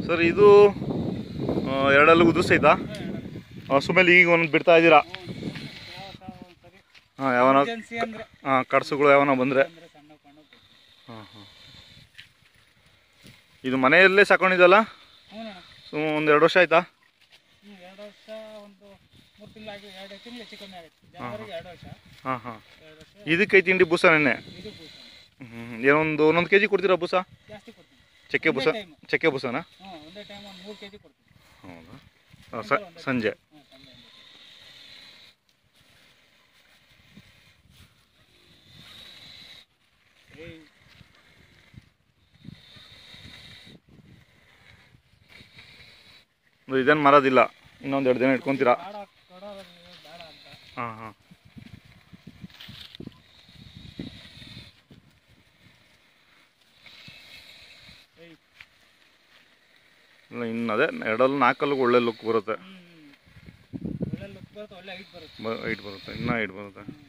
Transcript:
Sir ಇದು ಆ, ಎರಡಲ್ಲೂ ಉದಿಸ್ತೈತಾ ಹಸು ಮೇಲೆ ಈಗ ಒಂದೊಂದು ಬಿಡ್ತಾ ಇದ್ದೀರಾ ಹಾಂ ಯಾವನ ಎಮರ್ಜೆನ್ಸಿ ಅಂದ್ರೆ ಹಾಂ ಕಡ್ಸುಗಳು ಯಾವನ ಬಂದರೆ ಅಂದ್ರೆ ಸಣ್ಣ ಕಣ್ಣು ಹಾಂ ಹಾಂ ಇದು ಮನೆಯಲ್ಲೇ ಸಾಕೊಂಡಿದ್ದಲ್ಲ ಹ್ಞೂ ಅಣ್ಣ ಸೊ ಒಂದು ಎರಡು ವರ್ಷ ಆಯ್ತಾ ಹ್ಞೂ ಎರಡು ವರ್ಷ ಒಂದು ಮೂರು ತಿಂಗಳಾಗಿ ಎರಡು ತಿಂಗಳು ಹೆಚ್ಚು ಕಮ್ಮಿ ಆಗುತ್ತೆ ಜನವರಿಗೆ ಎರಡು ವರ್ಷ ಹಾಂ ಹಾಂ ಎರಡು ವರ್ಷ ಇದಕ್ಕೆ ತಿಂಡಿ ಬೂಸ ನೆನ್ನೆ ಇದು ಬೂಸ ಹ್ಞೂ ಏನೊಂದು ಒಂದೊಂದು ಕೆ ಜಿ ಕೊಡ್ತೀರಾ ಬೂಸ ಜಾಸ್ತಿ ಕೊಡ್ತೀನಿ ಚಕ್ಕೆ ಬೂಸ ಒಂದೇ time. ಚಕ್ಕೆ ಬೂಸನಾ ಹ್ಞೂ ಒಂದೇ ಟೈಮ್ ಒಂದು ಮೂರು ಕೆ ಜಿ ಕೊಡ್ತೀನಿ ಹೌದಾ ಹಾಂ, ಸ ಸಂಜೆ ಹ್ಞೂ ಸಂಜೆ ಒಂದು ಏಯ್ ಇದೇನು ಮಾರೋದಿಲ್ಲ ಇನ್ನೊಂದು ಎರಡು ದಿನ ಇಟ್ಕೊತೀರಾ ಬೇಡ ಕೊಡೋರು ಬೇಡ ಅಂತ ಹಾಂ ಹಾಂ ಏಯ್ ಇಲ್ಲ ಇನ್ನು ಅದೇ ಎರಡಲ್ಲಿ ನಾಲ್ಕಲ್ಲಿ ಒಳ್ಳೆ ಲುಕ್ ಬರುತ್ತೆ ಹ್ಞೂ ಒಳ್ಳೆ ಲುಕ್ ಬರುತ್ತೆ ಒಳ್ಳೆ ಹೈಟ್ ಬರುತ್ತೆ ಬ ಹೈಟ್ ಬರುತ್ತೆ ಇನ್ನೂ ಹೈಟ್ ಬರುತ್ತೆ ಹ್ಞೂ